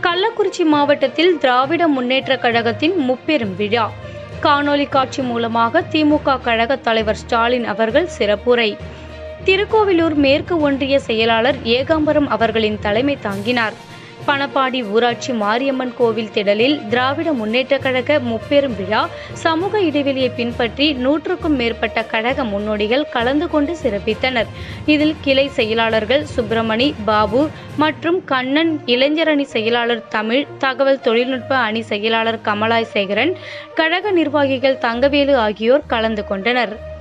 கள்ளக்குறிச்சி மாவட்டத்தில் திராவிட முன்னேற்ற கழகத்தின் முப்பெரும் விழா காணொலி காட்சி மூலமாக திமுக கழக தலைவர் ஸ்டாலின் அவர்கள் சிறப்புரை திருக்கோவிலூர் மேற்கு ஒன்றிய செயலாளர் ஏகாம்பரம் அவர்களின் தலைமை தாங்கினார் பணப்பாடி ஊராட்சி மாரியம்மன் கோவில் திடலில் திராவிட முன்னேற்ற கழக முப்பெரும் விழா சமூக இடைவெளியை பின்பற்றி நூற்றுக்கும் மேற்பட்ட கழக முன்னோடிகள் கலந்து கொண்டு சிறப்பித்தனர் இதில் கிளை செயலாளர்கள் சுப்பிரமணி பாபு மற்றும் கண்ணன் இளைஞரணி செயலாளர் தமிழ் தகவல் தொழில்நுட்ப அணி செயலாளர் கமலாய் சேகரன் கழக நிர்வாகிகள் தங்கவேலு ஆகியோர் கலந்து கொண்டனர்